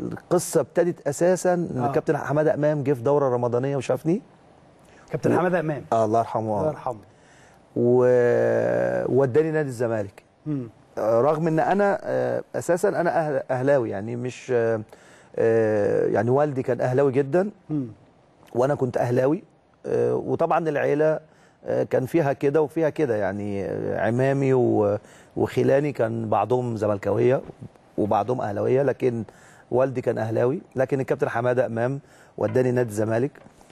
القصه ابتدت اساسا ان آه. الكابتن حماده امام جه في دوره رمضانيه وشافني كابتن حماده امام آه الله يرحمه الله آه. يرحمه و- ووداني نادي الزمالك مم. آه، رغم ان انا آه، اساسا انا أهل اهلاوي يعني مش آه، آه، يعني والدي كان اهلاوي جدا مم. وانا كنت اهلاوي آه، وطبعا العيله آه، كان فيها كده وفيها كده يعني آه، عمامي و- وخلاني كان بعضهم زملكاويه وبعضهم اهلاويه لكن والدي كان اهلاوي لكن الكابتن حماده امام وداني نادي الزمالك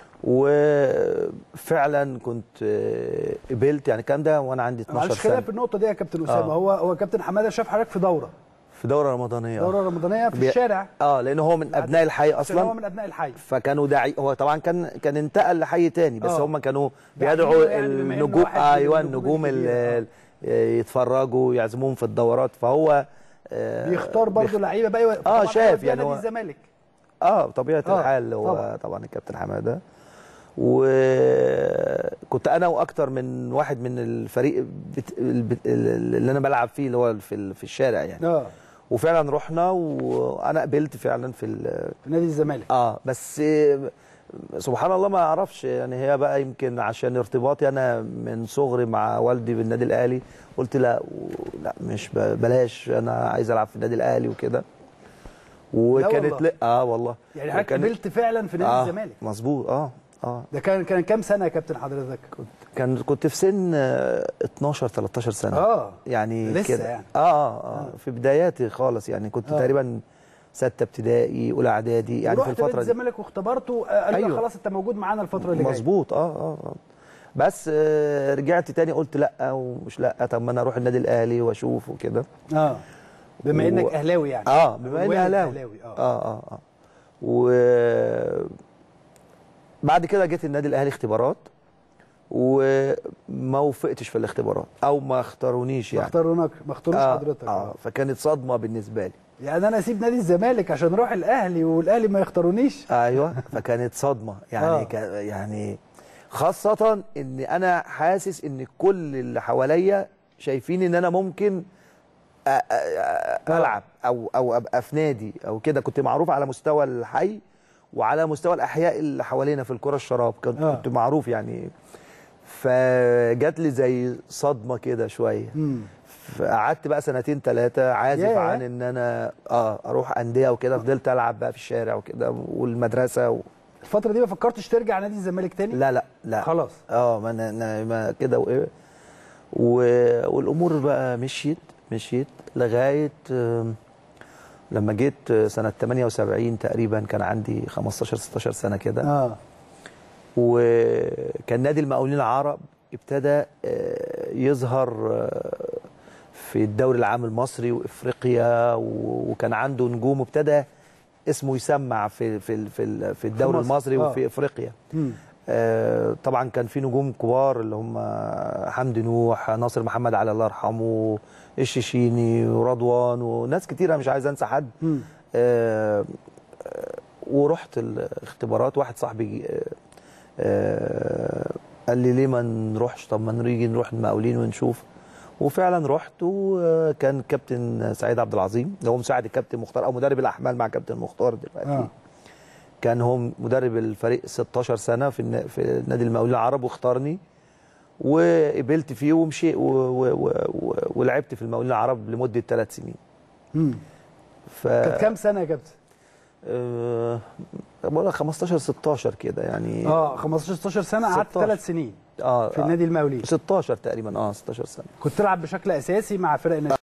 وفعلا كنت آه، قبلت يعني الكلام ده وانا عندي 12 معلش سنه خلينا في النقطه دي يا كابتن اسامه آه. هو هو كابتن حماده شاف حضرتك في دوره في دوره رمضانيه آه. دوره رمضانيه في بي- الشارع اه لان هو من ابناء الحي عشان هو اصلا من ابناء الحي فكانوا داعي هو طبعا كان كان انتقل لحي تاني بس آه. هم كانوا داعينه بيدعوا يعني بما إنه النجوم واحد من ايوه النجوم النجوم الكبيرة. ال- يتفرجوا يعزموهم في الدورات فهو آه، بيختار برضه لعيبه بقى يو- طبعاً شاف هيوديها يعني نادي هو- الزمالك اه طبيعه آه، الحال هو طبعاً. طبعا, طبعا الكابتن حماده وكنت انا واكتر من واحد من الفريق بت... البت- اللي انا بلعب فيه اللي هو في ال- في الشارع يعني اه وفعلا رحنا وانا قبلت فعلا في ال- في نادي الزمالك اه بس آه، سبحان الله ما اعرفش يعني هي بقى يمكن عشان ارتباطي انا من صغري مع والدي بالنادي الاهلي قلت لا و- لا مش ب- بلاش انا عايز العب في النادي الاهلي وكده وكانت والله. لا اه والله يعني حضرتك وكانت- قبلت فعلا في نادي آه الزمالك مظبوط اه اه ده كان كان كام سنه يا كابتن حضرتك كان كنت في سن آه، 12 13 سنه اه يعني لسه كده يعني. آه, اه اه في بداياتي خالص يعني كنت آه. تقريبا سته ابتدائي اولى اعدادي يعني في ورحت نادي الفتره دي الزمالك واختبرته آه، قال لك أيوة. خلاص انت موجود معانا الفتره اللي جايه مظبوط اه اه اه بس آه رجعت تاني قلت لا ومش لا طب ما انا اروح النادي الاهلي واشوف وكده اه بما و- انك اهلاوي يعني اه بما اني والد اهلاوي اهلاوي اه اه اه اه و بعد كده جيت النادي الاهلي اختبارات وما وفقتش في الاختبارات او ما اختارونيش ما يعني اختاروك ما اختاروش آه حضرتك اه فكانت صدمه بالنسبه لي يعني انا اسيب نادي الزمالك عشان اروح الاهلي والاهلي ما يختارونيش ايوه فكانت صدمه يعني آه. آه. يعني خاصه ان انا حاسس ان كل اللي حواليا شايفين ان انا ممكن أ- أ- أ- العب او او ابقى في نادي او كده كنت معروف على مستوى الحي وعلى مستوى الاحياء اللي حوالينا في الكره الشراب كنت, آه. كنت معروف يعني فجات لي زي صدمه كده شويه مم. فقعدت بقى سنتين ثلاثه عازف ياه. عن ان انا اه اروح انديه وكده فضلت العب بقى في الشارع وكده والمدرسه و... الفتره دي ما فكرتش ترجع نادي الزمالك تاني لا لا لا خلاص اه ما انا أنا- ما كده وايه و... والامور بقى مشيت مشيت لغايه آم، لما جيت سنه 78 تقريبا كان عندي 15 16 سنه كده اه وكان نادي المقاولين العرب ابتدى آه، يظهر آه، في الدوري العام المصري وافريقيا و- وكان عنده نجوم وابتدى اسمه يسمع في في ال- في ال- في الدوري مصر. المصري آه. وفي افريقيا مم. آه، طبعا كان في نجوم كبار اللي هم حمدي نوح ناصر محمد علي الله يرحمه الشيشيني ورضوان وناس كتيره مش عايز انسى حد مم. آه، آه، ورحت الاختبارات واحد صاحبي آه، آه، قال لي ليه ما نروحش طب ما نيجي نروح المقاولين ونشوف وفعلا رحت وكان كابتن سعيد عبد العظيم اللي هو مساعد الكابتن مختار او مدرب الاحمال مع كابتن مختار دلوقتي آه. آه. كان هو مدرب الفريق 16 سنه في النا- في نادي المقاولين العرب واختارني وقبلت فيه ومشي و- و- و- و- ولعبت في المقاولين العرب لمده ثلاث سنين مم. ف كانت كام سنه يا كابتن آه، بقول لك 15 16 كده يعني اه 15 16 سنه قعدت 16. ثلاث سنين اه في النادي المقاولين 16 تقريبا اه 16 سنه كنت تلعب بشكل اساسي مع فرق النادي